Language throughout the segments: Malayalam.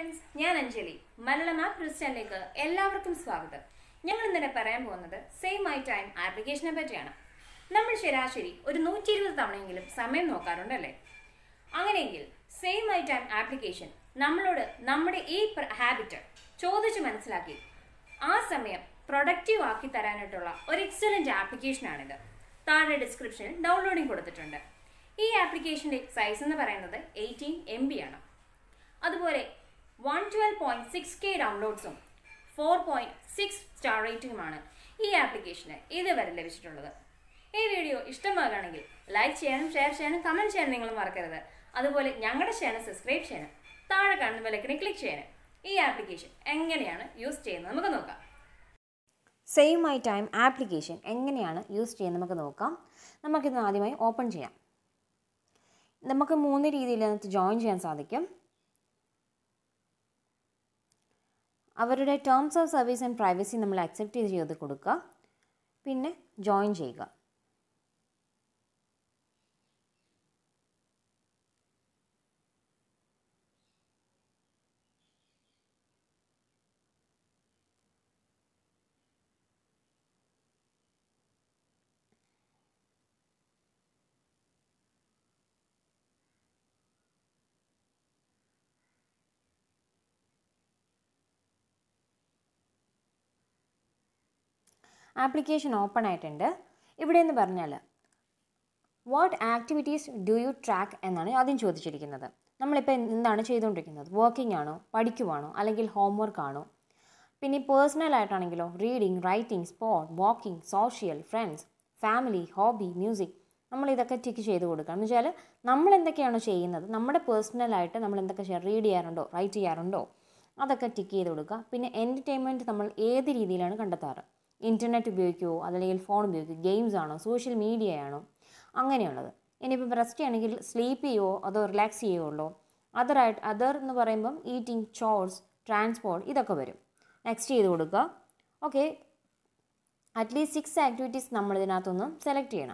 ഫ്രണ്ട്സ് ഞാൻ അഞ്ജലി മലയാളം ആപ്പ് ക്രിസ്ത്യനിലേക്ക് എല്ലാവർക്കും സ്വാഗതം ഞങ്ങൾ ഇന്നലെ പറയാൻ പോകുന്നത് സെയിം മൈ ടൈം ആപ്ലിക്കേഷനെ പറ്റിയാണ് നമ്മൾ ശരാശരി ഒരു നൂറ്റി ഇരുപത് തവണയെങ്കിലും സമയം നോക്കാറുണ്ടല്ലേ അങ്ങനെയെങ്കിൽ സെയിം മൈ ടൈം ആപ്ലിക്കേഷൻ നമ്മളോട് നമ്മുടെ ഈ ഹാബിറ്റ് ചോദിച്ച് മനസ്സിലാക്കി ആ സമയം പ്രൊഡക്റ്റീവ് ആക്കി തരാനായിട്ടുള്ള ഒരു എക്സലന്റ് ആപ്ലിക്കേഷനാണിത് താഴെ ഡിസ്ക്രിപ്ഷനിൽ ഡൗൺലോഡിംഗ് കൊടുത്തിട്ടുണ്ട് ഈ ആപ്ലിക്കേഷന്റെ സൈസ് എന്ന് പറയുന്നത് എയ്റ്റീൻ എം ബി ആണ് അതുപോലെ one twelve point six K ഡൗൺലോഡ്സും ഫോർ പോയിന്റ് സിക്സ് സ്റ്റാർ റേറ്റിംഗുമാണ് ഈ ആപ്ലിക്കേഷന് ഇതുവരെ ലഭിച്ചിട്ടുള്ളത് ഈ വീഡിയോ ഇഷ്ടമാകുകയാണെങ്കിൽ ലൈക്ക് ചെയ്യാനും ഷെയർ ചെയ്യാനും കമന്റ് ചെയ്യാനും നിങ്ങൾ മറക്കരുത് അതുപോലെ ഞങ്ങളുടെ ചാനൽ സബ്സ്ക്രൈബ് ചെയ്യാനും താഴെ കാണുന്ന വിലക്കിനെ ക്ലിക്ക് ചെയ്യാനും ഈ ആപ്ലിക്കേഷൻ എങ്ങനെയാണ് യൂസ് ചെയ്യുന്നത് നമുക്ക് നോക്കാം സെയിം മൈ ടൈം ആപ്ലിക്കേഷൻ എങ്ങനെയാണ് യൂസ് ചെയ്യുന്നത് നമുക്ക് നോക്കാം നമുക്കിത് ആദ്യമായി ഓപ്പൺ ചെയ്യാം നമുക്ക് മൂന്ന് രീതിയിൽ അതിനകത്ത് ജോയിൻ ചെയ്യാൻ സാധിക്കും അവരുടെ terms of service and privacy നമ്മൾ അക്സെപ്റ്റ് ചെയ്ത് ചെയ്ത് കൊടുക്കുക പിന്നെ ജോയിൻ ചെയ്യുക ആപ്ലിക്കേഷൻ ഓപ്പൺ ആയിട്ടുണ്ട് ഇവിടെ എന്ന് പറഞ്ഞാൽ what activities do you track എന്നാണ് ആദ്യം ചോദിച്ചിരിക്കുന്നത് നമ്മളിപ്പോൾ എന്താണ് ചെയ്തുകൊണ്ടിരിക്കുന്നത് വർക്കിംഗ് ആണോ പഠിക്കുവാണോ അല്ലെങ്കിൽ ഹോംവർക്ക് ആണോ പിന്നെ പേഴ്സണൽ ആയിട്ടാണെങ്കിലോ reading writing sport walking social friends family hobby music നമ്മൾ ഇതൊക്കെ ടിക്ക് ചെയ്ത് കൊടുക്കണം എന്ന് വെച്ചാൽ നമ്മൾ എന്തൊക്കെയാണോ ചെയ്യുന്നത് നമ്മുടെ പേഴ്സണലായിട്ട് നമ്മൾ എന്തൊക്കെ റീഡ് ചെയ്യാറുണ്ടോ റൈറ്റ് ചെയ്യാറുണ്ടോ അതൊക്കെ ടിക്ക് ചെയ്ത് കൊടുക്കുക പിന്നെ എൻ്റർടൈൻമെൻറ്റ് നമ്മൾ ഏത് രീതിയിലാണ് കണ്ടെത്താറ് ഇൻ്റർനെറ്റ് ഉപയോഗിക്കുമോ അല്ലെങ്കിൽ ഫോൺ ഉപയോഗിക്കുമോ ഗെയിംസ് ആണോ സോഷ്യൽ മീഡിയ ആണോ അങ്ങനെയുള്ളത് ഇനിയിപ്പോൾ റെസ്റ്റ് ആണെങ്കിൽ സ്ലീപ്പ് ചെയ്യുമോ അതോ റിലാക്സ് ചെയ്യുമോ അതറായിട്ട് അതർ എന്ന് പറയുമ്പം ഈറ്റിംഗ് ചോർസ് ട്രാൻസ്പോർട്ട് ഇതൊക്കെ വരും നെക്സ്റ്റ് ചെയ്ത് കൊടുക്കുക ഓക്കെ അറ്റ്ലീസ്റ്റ് സിക്സ് ആക്ടിവിറ്റീസ് നമ്മൾ ഇതിനകത്തൊന്ന് സെലക്ട് ചെയ്യണം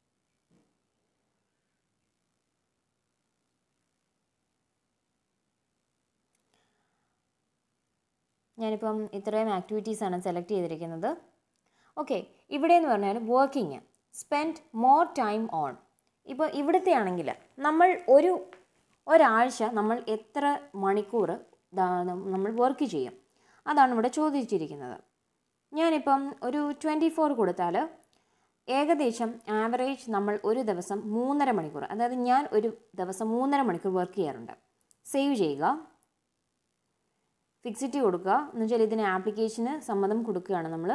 ഞാനിപ്പം ഇത്രയും ആക്ടിവിറ്റീസാണ് സെലക്ട് ചെയ്തിരിക്കുന്നത് ഓക്കെ ഇവിടെ എന്ന് പറഞ്ഞാൽ working spend more time on ഇപ്പോൾ ഇവിടുത്തെ ആണെങ്കിൽ നമ്മൾ ഒരു ഒരാഴ്ച നമ്മൾ എത്ര മണിക്കൂർ നമ്മൾ വർക്ക് ചെയ്യും അതാണ് ഇവിടെ ചോദിച്ചിരിക്കുന്നത് ഞാനിപ്പം ഒരു ട്വൻറ്റി ഫോർ കൊടുത്താൽ ഏകദേശം ആവറേജ് നമ്മൾ ഒരു ദിവസം മൂന്നര മണിക്കൂർ അതായത് ഞാൻ ഒരു ദിവസം മൂന്നര മണിക്കൂർ വർക്ക് ചെയ്യാറുണ്ട് സേവ് ചെയ്യുക ഫിക്സിറ്റി കൊടുക്കുക എന്ന് വെച്ചാൽ ഇതിന് ആപ്ലിക്കേഷന് സമ്മതം കൊടുക്കുകയാണ് നമ്മൾ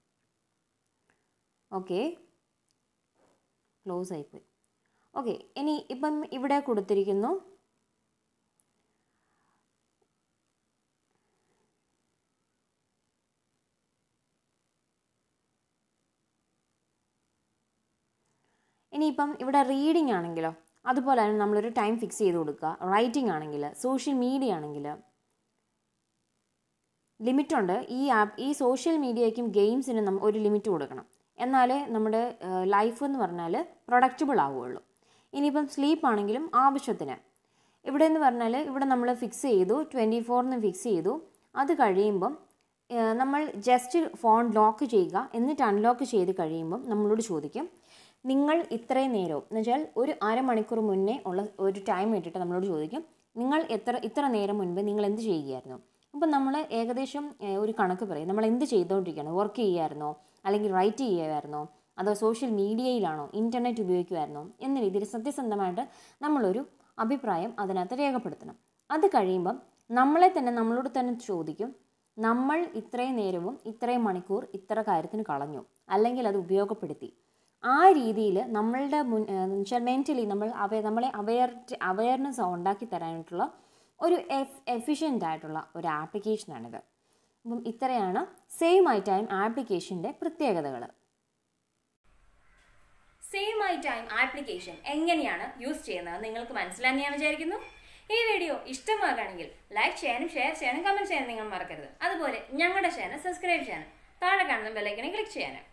ഓക്കെ ക്ലോസ് ആയിപ്പോയി ഓക്കെ ഇനി ഇപ്പം ഇവിടെ കൊടുത്തിരിക്കുന്നു ഇനിയിപ്പം ഇവിടെ റീഡിംഗ് ആണെങ്കിലോ അതുപോലെ തന്നെ നമ്മളൊരു ടൈം ഫിക്സ് ചെയ്ത് കൊടുക്കുക റൈറ്റിംഗ് ആണെങ്കിൽ സോഷ്യൽ മീഡിയ ആണെങ്കിൽ ലിമിറ്റുണ്ട് ഈ ആപ്പ് ഈ സോഷ്യൽ മീഡിയയ്ക്കും ഗെയിംസിനും നമ്മൾ ഒരു ലിമിറ്റ് കൊടുക്കണം എന്നാലേ നമ്മുടെ ലൈഫ് എന്ന് പറഞ്ഞാൽ പ്രൊഡക്റ്റബിൾ ആവുകയുള്ളൂ ഇനിയിപ്പം സ്ലീപ്പ് ആണെങ്കിലും ആവശ്യത്തിന് ഇവിടെ എന്ന് പറഞ്ഞാൽ ഇവിടെ നമ്മൾ ഫിക്സ് ചെയ്തു ട്വൻറ്റി ഫോറിന് ഫിക്സ് ചെയ്തു അത് കഴിയുമ്പം നമ്മൾ ജസ്റ്റ് ഫോൺ ലോക്ക് ചെയ്യുക എന്നിട്ട് അൺലോക്ക് ചെയ്ത് കഴിയുമ്പം നമ്മളോട് ചോദിക്കും നിങ്ങൾ ഇത്രയും നേരവും എന്ന് വെച്ചാൽ ഒരു അരമണിക്കൂർ മുന്നേ ഉള്ള ഒരു ടൈം ഇട്ടിട്ട് നമ്മളോട് ചോദിക്കും നിങ്ങൾ എത്ര ഇത്ര നേരം മുൻപ് നിങ്ങൾ എന്ത് ചെയ്യുകയായിരുന്നു അപ്പം നമ്മൾ ഏകദേശം ഒരു കണക്ക് പറയും നമ്മൾ എന്ത് ചെയ്തുകൊണ്ടിരിക്കുകയാണ് വർക്ക് ചെയ്യുമായിരുന്നോ അല്ലെങ്കിൽ റൈറ്റ് ചെയ്യുമായിരുന്നോ അതോ സോഷ്യൽ മീഡിയയിലാണോ ഇൻ്റർനെറ്റ് ഉപയോഗിക്കുമായിരുന്നോ എന്ന രീതിയിൽ സത്യസന്ധമായിട്ട് നമ്മളൊരു അഭിപ്രായം അതിനകത്ത് രേഖപ്പെടുത്തണം അത് കഴിയുമ്പം നമ്മളെ തന്നെ നമ്മളോട് തന്നെ ചോദിക്കും നമ്മൾ ഇത്രയും നേരവും ഇത്രയും മണിക്കൂർ ഇത്ര കാര്യത്തിന് കളഞ്ഞു അല്ലെങ്കിൽ അത് ഉപയോഗപ്പെടുത്തി ആ രീതിയിൽ നമ്മളുടെ മുൻ വെച്ചാൽ മെൻ്റലി നമ്മൾ അവ നമ്മളെ അവയർ അവയർനെസ് ഉണ്ടാക്കി തരാനായിട്ടുള്ള ഒരു എഫ് എഫിഷ്യൻ്റ് ആയിട്ടുള്ള ഒരു ആപ്ലിക്കേഷനാണിത് അപ്പം ഇത്രയാണ് സെയിം ഐ ടൈം ആപ്ലിക്കേഷൻ്റെ പ്രത്യേകതകൾ സെയിം മൈ ടൈം ആപ്ലിക്കേഷൻ എങ്ങനെയാണ് യൂസ് ചെയ്യുന്നത് നിങ്ങൾക്ക് മനസ്സിലാന്ന് ഞാൻ വിചാരിക്കുന്നു ഈ വീഡിയോ ഇഷ്ടമാകുകയാണെങ്കിൽ ലൈക്ക് ചെയ്യാനും ഷെയർ ചെയ്യാനും കമന്റ് ചെയ്യാനും നിങ്ങൾ മറക്കരുത് അതുപോലെ ഞങ്ങളുടെ ചാനൽ സബ്സ്ക്രൈബ് ചെയ്യാനും താഴെ കാണുന്ന ബെല്ലൈക്കനെ ക്ലിക്ക് ചെയ്യാനും